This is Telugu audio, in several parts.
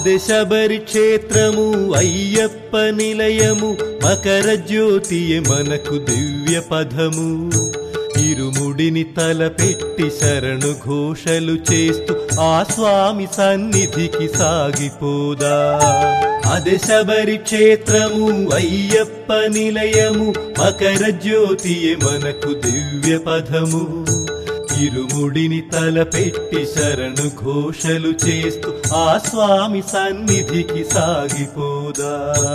అదే శబరి క్షేత్రము అయ్యప్ప నిలయము మకర జ్యోతియే మనకు దివ్య పదము ఇరుముడిని తలపెట్టి శరణు ఘోషలు చేస్తూ ఆ స్వామి సన్నిధికి సాగిపోదా అదే శబరి క్షేత్రము అయ్యప్ప నిలయము మకర జ్యోతియే మనకు దివ్య పదము ఇరుముడిని తలపెట్టి శరణు ఘోషలు చేస్తూ ఆ స్వామి సన్నిధికి సాగిపోదా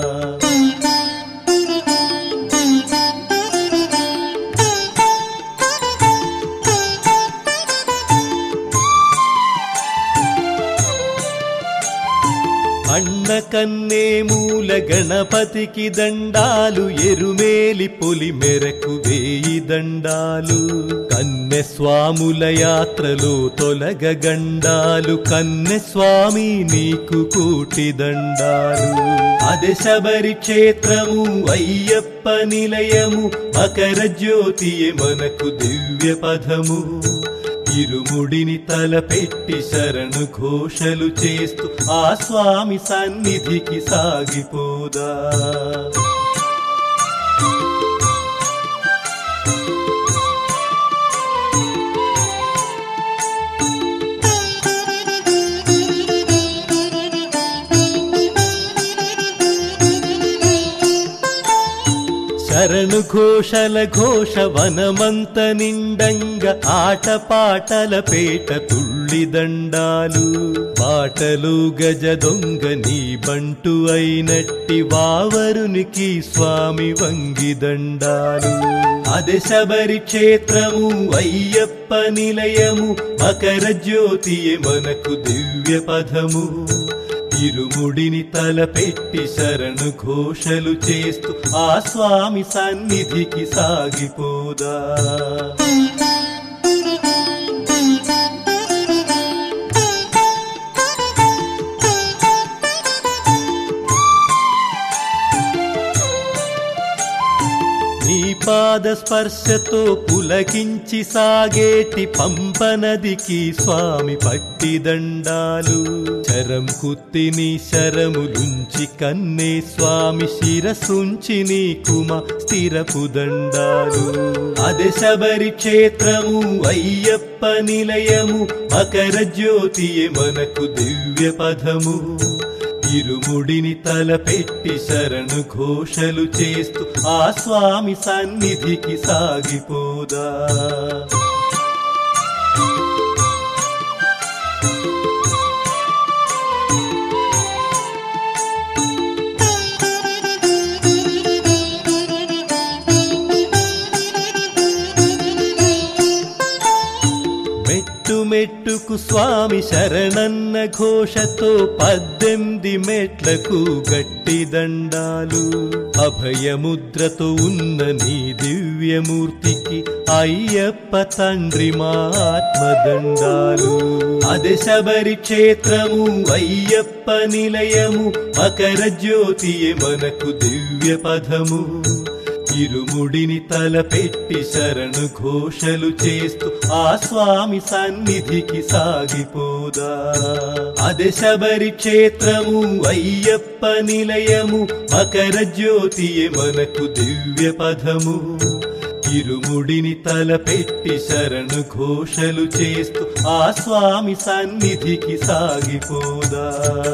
అండ కన్నే మూల గణపతికి దండాలు ఎరుమేలి పొలి మెరకు వేయి దండాలు కన్నె స్వాముల యాత్రలో తొలగ గండాలు కన్నె స్వామి నీకు కోటి దండాలు అదే శబరి క్షేత్రము అయ్యప్ప నిలయము మకర జ్యోతియే మనకు దివ్య పదము ఇరుముడిని తలపెట్టి శరణు ఘోషలు చేస్తూ ఆ స్వామి సన్నిధికి సాగిపోదా శరణు ఘోషల ఘోష వనమంత నిండంగ ఆట పాటల పేట తుళ్ళిదండాలు పాటలు గజ దొంగ నీ బంటు అయినట్టి వావరునికి స్వామి వంగిదండాలు అదే శబరి క్షేత్రము అయ్యప్ప నిలయము మకర జ్యోతియే మనకు దివ్య పదము ఇరుముడిని తలపెట్టి శరణు ఘోషలు చేస్తూ ఆ స్వామి సన్నిధికి సాగిపోదా నీ పాద స్పర్శతో పులకించి సాగేటి పంపనదికి స్వామి పట్టిదండాలు చరం కుత్తిని శరములుంచి కన్నే స్వామి శిరసుంచి నీ కుమ స్థిరపు దండాలు అదే శబరి క్షేత్రము అయ్యప్ప నిలయము మకర జ్యోతియే మనకు దివ్య పదము ఇరుముడిని తలపెట్టి శరణు ఘోషలు చేస్తూ ఆ స్వామి సన్నిధికి సాగిపోదా మెట్టు మెట్టుకు స్వామి శరణన్న ఘోషతో పద్దెనిమిది మెట్లకు గట్టి దండాలు అభయముద్రతో ఉన్న నీ దివ్యమూర్తికి అయ్యప్ప తండ్రి మా ఆత్మదండాలు అదే శబరి క్షేత్రము అయ్యప్ప నిలయము మకర జ్యోతియే మనకు దివ్య పదము ఇరుముడిని తలపెట్టి శరణు ఘోషలు చేస్తూ ఆ స్వామి సన్నిధికి సాగిపోదా అదే శబరి క్షేత్రము అయ్యప్ప నిలయము మకర జ్యోతియే మనకు దివ్య పదము ఇరుముడిని తలపెట్టి శరణు ఘోషలు చేస్తూ ఆ స్వామి సన్నిధికి సాగిపోదా